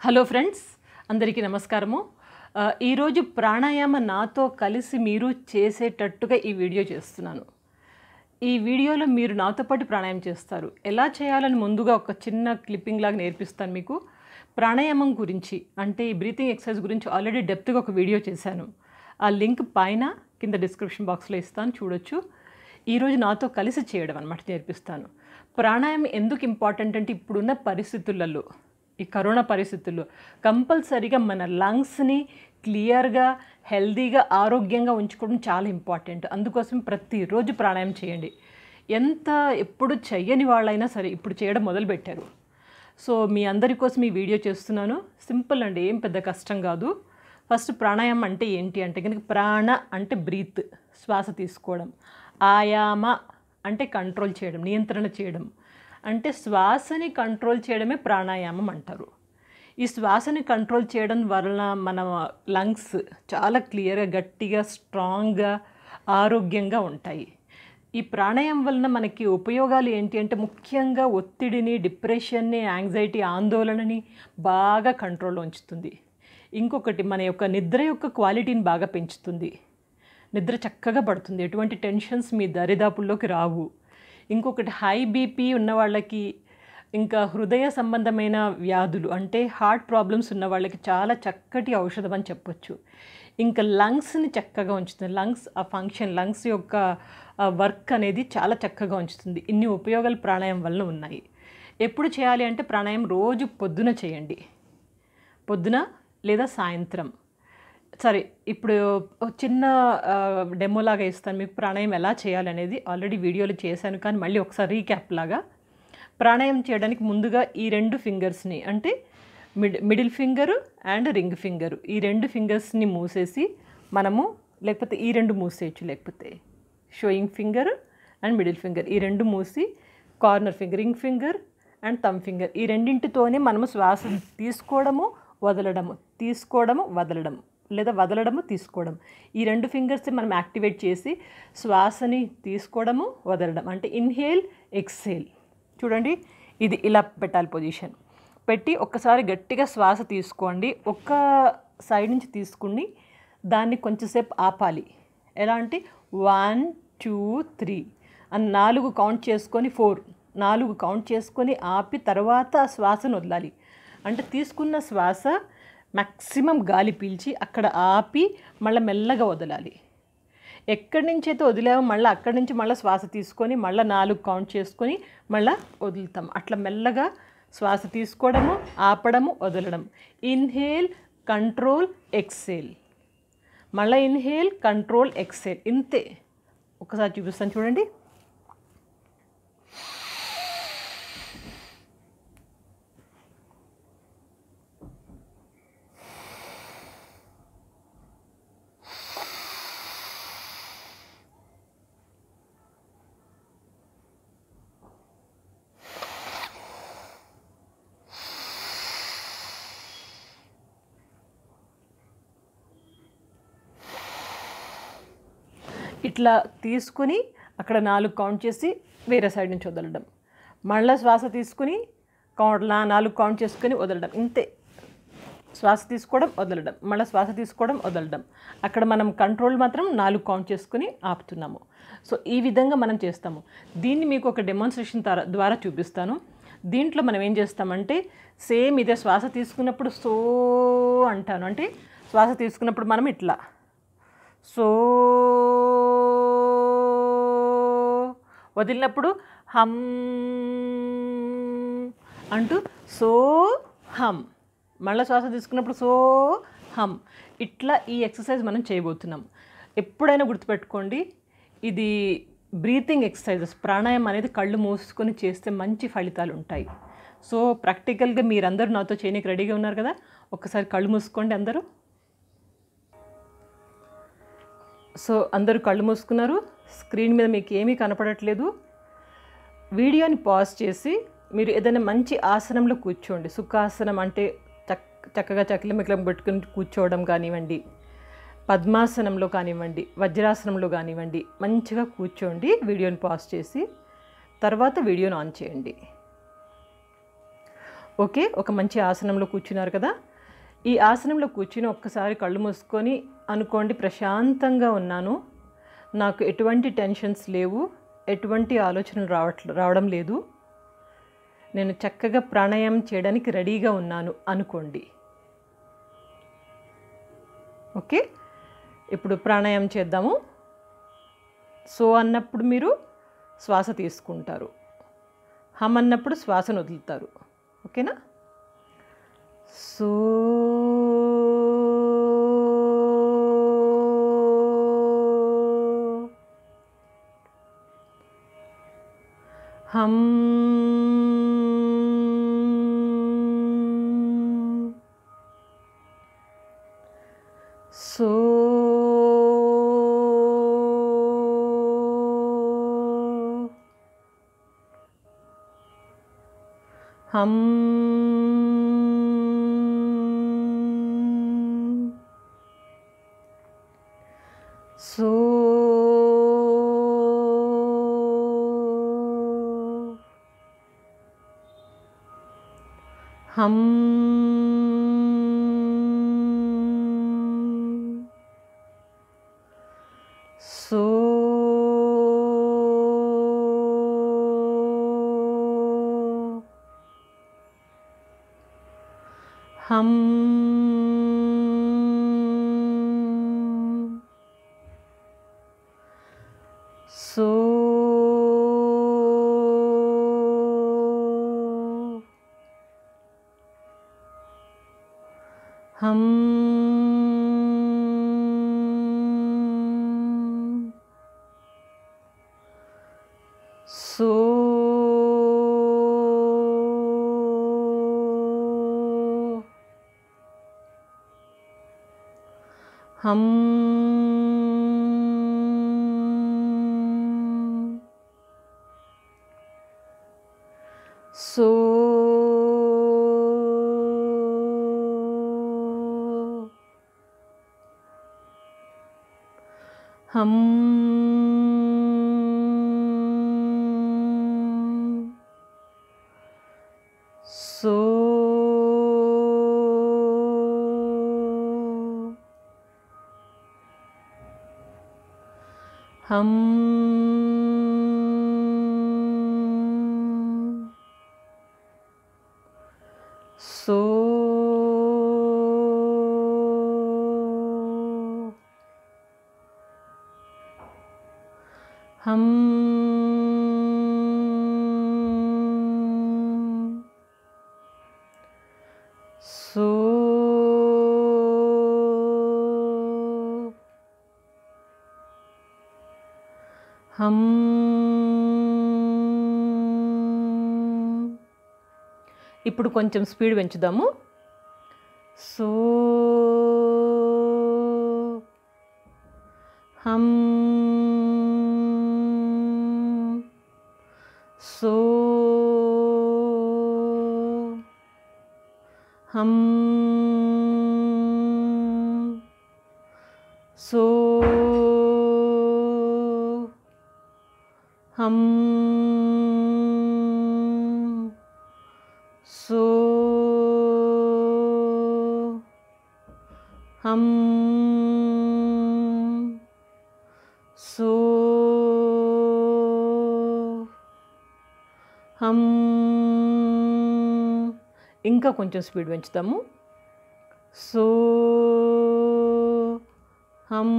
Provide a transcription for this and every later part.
hello friends అందరికీ నమస్కారము ఆ, ఈరోజు ప్రాణాయామ నాతో కలిసి మీరు చేసేటట్టుగా ఈ వీడియో చేస్తున్నాను ఈ వీడియోలో మీరు నాతో పాటు ప్రాణాయామం చేస్తారు ఎలా చేయాలని ముందుగా ఒక చిన్న క్లిప్పింగ్ లాగా నేర్పిస్తాను మీకు ప్రాణాయామం గురించి అంటే ఈ బ్రీతింగ్ ఎక్సర్సైజ్ గురించి ఆల్రెడీ డెప్త్గా ఒక వీడియో చేశాను ఆ లింక్ పైన కింద డిస్క్రిప్షన్ బాక్స్లో ఇస్తాను చూడొచ్చు ఈరోజు నాతో కలిసి చేయడం అనమాట నేర్పిస్తాను ప్రాణాయామం ఎందుకు ఇంపార్టెంట్ అంటే ఇప్పుడున్న పరిస్థితులలో ఈ కరోనా పరిస్థితుల్లో కంపల్సరీగా మన లంగ్స్ని క్లియర్గా హెల్దీగా ఆరోగ్యంగా ఉంచుకోవడం చాలా ఇంపార్టెంట్ అందుకోసం ప్రతిరోజు ప్రాణాయామం చేయండి ఎంత ఎప్పుడు చెయ్యని వాళ్ళైనా సరే ఇప్పుడు చేయడం మొదలుపెట్టారు సో మీ అందరి కోసం ఈ వీడియో చేస్తున్నాను సింపుల్ అండి ఏం పెద్ద కష్టం కాదు ఫస్ట్ ప్రాణాయామం అంటే ఏంటి అంటే కనుక ప్రాణ అంటే బ్రీత్ శ్వాస తీసుకోవడం ఆయామ అంటే కంట్రోల్ చేయడం నియంత్రణ చేయడం అంటే శ్వాసని కంట్రోల్ చేయడమే ప్రాణాయామం అంటారు ఈ శ్వాసని కంట్రోల్ చేయడం వలన మన లంగ్స్ చాలా క్లియర్గా గట్టిగా స్ట్రాంగ్గా ఆరోగ్యంగా ఉంటాయి ఈ ప్రాణాయామం వలన మనకి ఉపయోగాలు ఏంటి అంటే ముఖ్యంగా ఒత్తిడిని డిప్రెషన్ని యాంగ్జైటీ ఆందోళనని బాగా కంట్రోల్లో ఉంచుతుంది ఇంకొకటి మన యొక్క నిద్ర యొక్క క్వాలిటీని బాగా పెంచుతుంది నిద్ర చక్కగా పడుతుంది ఎటువంటి టెన్షన్స్ మీ దరిదాపుల్లోకి రావు ఇంకొకటి హై బీపీ ఉన్న వాళ్ళకి ఇంకా హృదయ సంబంధమైన వ్యాధులు అంటే హార్ట్ ప్రాబ్లమ్స్ ఉన్న వాళ్ళకి చాలా చక్కటి ఔషధం అని చెప్పొచ్చు ఇంకా లంగ్స్ని చక్కగా ఉంచుతుంది లంగ్స్ ఆ ఫంక్షన్ లంగ్స్ యొక్క వర్క్ అనేది చాలా చక్కగా ఉంచుతుంది ఇన్ని ఉపయోగాలు ప్రాణాయామం వల్ల ఉన్నాయి ఎప్పుడు చేయాలి అంటే ప్రాణాయామం రోజు పొద్దున చేయండి పొద్దున లేదా సాయంత్రం సరే ఇప్పుడు ఒక చిన్న డెమోలాగా ఇస్తాను మీకు ప్రాణాయామం ఎలా చేయాలనేది ఆల్రెడీ వీడియోలో చేశాను కానీ మళ్ళీ ఒకసారి రీక్యాప్ లాగా ప్రాణాయామం చేయడానికి ముందుగా ఈ రెండు ఫింగర్స్ని అంటే mid middle finger and ring finger ఈ రెండు ఫింగర్స్ని మూసేసి మనము లేకపోతే ఈ రెండు మూసేయచ్చు లేకపోతే showing finger and middle finger ఈ రెండు మూసి corner finger ring finger and thumb finger ఈ రెండింటితోనే మనము శ్వాస తీసుకోవడము వదలడము తీసుకోవడము వదలడం లేదా వదలడము తీసుకోవడం ఈ రెండు ఫింగర్స్ మనం యాక్టివేట్ చేసి శ్వాసని తీసుకోవడము వదలడం అంటే ఇన్హేల్ ఎక్సేల్ చూడండి ఇది ఇలా పెట్టాలి పొజిషన్ పెట్టి ఒక్కసారి గట్టిగా శ్వాస తీసుకోండి ఒక్క సైడ్ నుంచి తీసుకుని దాన్ని కొంచెంసేపు ఆపాలి ఎలా అంటే వన్ టూ త్రీ అని నాలుగు కౌంట్ చేసుకొని ఫోర్ నాలుగు కౌంట్ చేసుకొని ఆపి తర్వాత ఆ శ్వాసను వదలాలి అంటే తీసుకున్న శ్వాస మ్యాక్సిమం గాలి పీల్చి అక్కడ ఆపి మళ్ళీ మెల్లగా వదలాలి ఎక్కడి నుంచి అయితే వదిలామో మళ్ళీ అక్కడి నుంచి మళ్ళీ శ్వాస తీసుకొని మళ్ళీ నాలుగు కౌంట్ చేసుకొని మళ్ళీ వదులుతాం అట్లా మెల్లగా శ్వాస తీసుకోవడము ఆపడము వదలడం ఇన్హేల్ కంట్రోల్ ఎక్సేల్ మళ్ళీ ఇన్హేల్ కంట్రోల్ ఎక్సేల్ ఇంతే ఒకసారి చూపిస్తాను చూడండి ఇట్లా తీసుకుని అక్కడ నాలుగు కౌంట్ చేసి వేరే సైడ్ నుంచి వదలడం మళ్ళీ శ్వాస తీసుకుని కౌంట్ నా- నాలుగు కౌంట్ చేసుకుని వదలడం ఇంతే శ్వాస తీసుకోవడం వదలడం మళ్ళీ శ్వాస తీసుకోవడం వదలడం అక్కడ మనం కంట్రోల్ మాత్రం నాలుగు కౌంట్ చేసుకుని ఆపుతున్నాము సో ఈ విధంగా మనం చేస్తాము దీన్ని మీకు ఒక డెమాన్స్ట్రేషన్ ద్వారా ద్వారా చూపిస్తాను దీంట్లో మనం ఏం చేస్తామంటే సేమ్ ఇదే శ్వాస తీసుకున్నప్పుడు సో అంటాను అంటే శ్వాస తీసుకున్నప్పుడు మనం ఇట్లా సో వదిలినప్పుడు హమ్ అంటూ సో హమ్ మళ్ళీ శ్వాస తీసుకున్నప్పుడు సో హమ్ ఇట్లా ఈ ఎక్సర్సైజ్ మనం చేయబోతున్నాం ఎప్పుడైనా గుర్తుపెట్టుకోండి ఇది బ్రీతింగ్ ఎక్సర్సైజెస్ ప్రాణాయామం అనేది కళ్ళు మూసుకొని చేస్తే మంచి ఫలితాలు ఉంటాయి సో ప్రాక్టికల్గా మీరందరూ నాతో చేయడానికి రెడీగా ఉన్నారు కదా ఒక్కసారి కళ్ళు మూసుకోండి అందరూ సో అందరూ కళ్ళు మూసుకున్నారు స్క్రీన్ మీద మీకు ఏమీ కనపడట్లేదు వీడియోని పాజ్ చేసి మీరు ఏదైనా మంచి ఆసనంలో కూర్చోండి సుఖాసనం అంటే చక్ చక్కగా చకిలం మికిలం పెట్టుకుని కూర్చోవడం కానివ్వండి పద్మాసనంలో కానివ్వండి వజ్రాసనంలో కానివ్వండి మంచిగా కూర్చోండి వీడియోని పాజ్ చేసి తర్వాత వీడియోని ఆన్ చేయండి ఓకే ఒక మంచి ఆసనంలో కూర్చున్నారు కదా ఈ ఆసనంలో కూర్చుని ఒక్కసారి కళ్ళు మూసుకొని అనుకోండి ప్రశాంతంగా ఉన్నాను నాకు ఎటువంటి టెన్షన్స్ లేవు ఎటువంటి ఆలోచనలు రావట్ల రావడం లేదు నేను చక్కగా ప్రాణాయామం చేయడానికి రెడీగా ఉన్నాను అనుకోండి ఓకే ఇప్పుడు ప్రాణాయామం చేద్దాము సో అన్నప్పుడు మీరు శ్వాస తీసుకుంటారు హమ్ అన్నప్పుడు శ్వాసను వదులుతారు ఓకేనా సో హమ్ సో హమ్ సో హమ్ సో హమ్ సో హమ్ సో హమ్ సో హమ్ సో హమ్ సో హమ్ సో హమ్ ఇప్పుడు కొంచెం స్పీడ్ పెంచుదాము సో హమ్ సో హమ్ సో హమ్ సో హమ్ సో హమ్ ఇంకా కొంచెం స్పీడ్ పెంచుతాము సో హమ్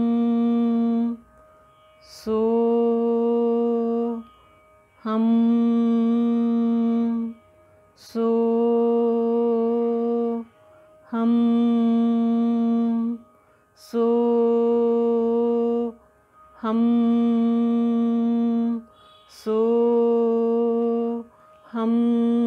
సో హమ్ సో హమ్ సో హమ్ సో హమ్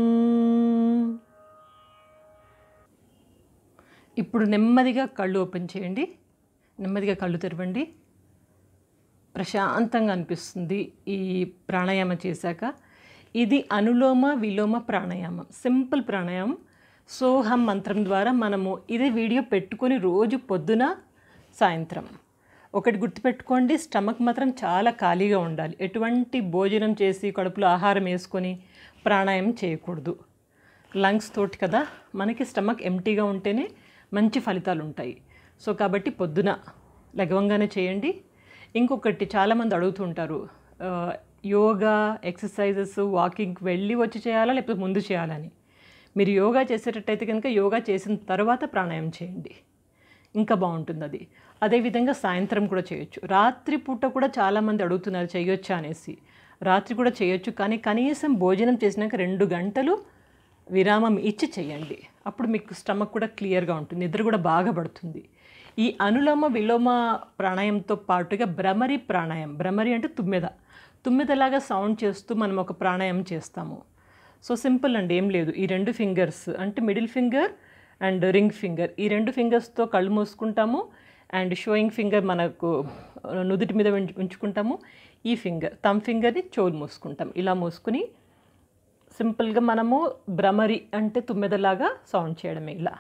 ఇప్పుడు నెమ్మదిగా కళ్ళు ఓపెన్ చేయండి నెమ్మదిగా కళ్ళు తెరవండి ప్రశాంతంగా అనిపిస్తుంది ఈ ప్రాణాయామం చేశాక ఇది అనులోమ విలోమ ప్రాణాయామం సింపుల్ ప్రాణాయామం సోహం మంత్రం ద్వారా మనము ఇదే వీడియో పెట్టుకొని రోజు పొద్దున సాయంత్రం ఒకటి గుర్తుపెట్టుకోండి స్టమక్ మాత్రం చాలా ఖాళీగా ఉండాలి ఎటువంటి భోజనం చేసి కడుపులో ఆహారం వేసుకొని ప్రాణాయామం చేయకూడదు లంగ్స్ తోటి కదా మనకి స్టమక్ ఎంటీగా ఉంటేనే మంచి ఫలితాలు ఉంటాయి సో కాబట్టి పొద్దున లగవంగానే చేయండి ఇంకొకటి చాలామంది అడుగుతుంటారు ఆ, యోగా ఎక్సర్సైజెస్ వాకింగ్ వెళ్ళి వచ్చి చేయాలా లేకపోతే ముందు చేయాలని మీరు యోగా చేసేటట్టయితే కనుక యోగా చేసిన తర్వాత ప్రాణాయామం చేయండి ఇంకా బాగుంటుంది అది అదేవిధంగా సాయంత్రం కూడా చేయొచ్చు రాత్రి పూట కూడా చాలామంది అడుగుతున్నారు చేయొచ్చా అనేసి రాత్రి కూడా చేయొచ్చు కానీ కనీసం భోజనం చేసినాక రెండు గంటలు విరామం ఇచ్చి చేయండి అప్పుడు మీకు స్టమక్ కూడా క్లియర్గా ఉంటుంది నిద్ర కూడా బాగా పడుతుంది ఈ అనులోమ విలోమ ప్రాణాయంతో పాటుగా భ్రమరి ప్రాణాయం భ్రమరి అంటే తుమ్మెద తుమ్మెదలాగా సౌండ్ చేస్తూ మనం ఒక ప్రాణాయామం చేస్తాము సో సింపుల్ అండి ఏం లేదు ఈ రెండు ఫింగర్స్ అంటే middle finger and ring finger ఈ రెండు ఫింగర్స్తో కళ్ళు మూసుకుంటాము అండ్ షోయింగ్ ఫింగర్ మనకు నుదుటి మీద ఉంచు- ఉంచుకుంటాము ఈ ఫింగర్ తమ్ ఫింగర్ని చెవులు మూసుకుంటాం ఇలా మూసుకుని సింపుల్గా మనము భ్రమరి అంటే తుమ్మెదలాగా సౌండ్ చేయడమే ఇలా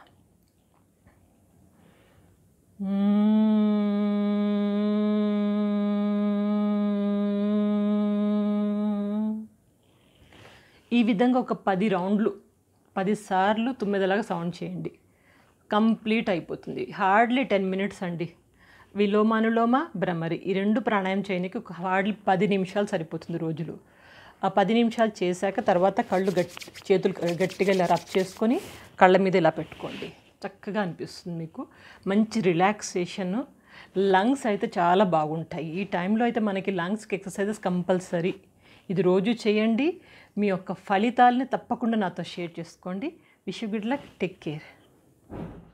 ఈ విధంగా ఒక పది రౌండ్లు పది సార్లు తుమ్మెదలాగా సౌండ్ చేయండి కంప్లీట్ అయిపోతుంది హార్డ్లీ టెన్ మినిట్స్ అండి విలోమానులోమ భ్రమరి ఈ రెండు ప్రాణాయామం చేయడానికి ఒక హార్డ్లీ పది నిమిషాలు సరిపోతుంది రోజులు ఆ పది నిమిషాలు చేశాక తర్వాత కళ్ళు గట్టి చేతులు గట్టిగా ఇలా రబ్ చేసుకొని కళ్ళ మీద ఇలా పెట్టుకోండి చక్కగా అనిపిస్తుంది మీకు మంచి రిలాక్సేషన్ లంగ్స్ అయితే చాలా బాగుంటాయి ఈ టైంలో అయితే మనకి లంగ్స్కి ఎక్సర్సైజెస్ కంపల్సరీ ఇది రోజు చేయండి మీ యొక్క ఫలితాలని తప్పకుండా నాతో షేర్ చేసుకోండి wish good luck take care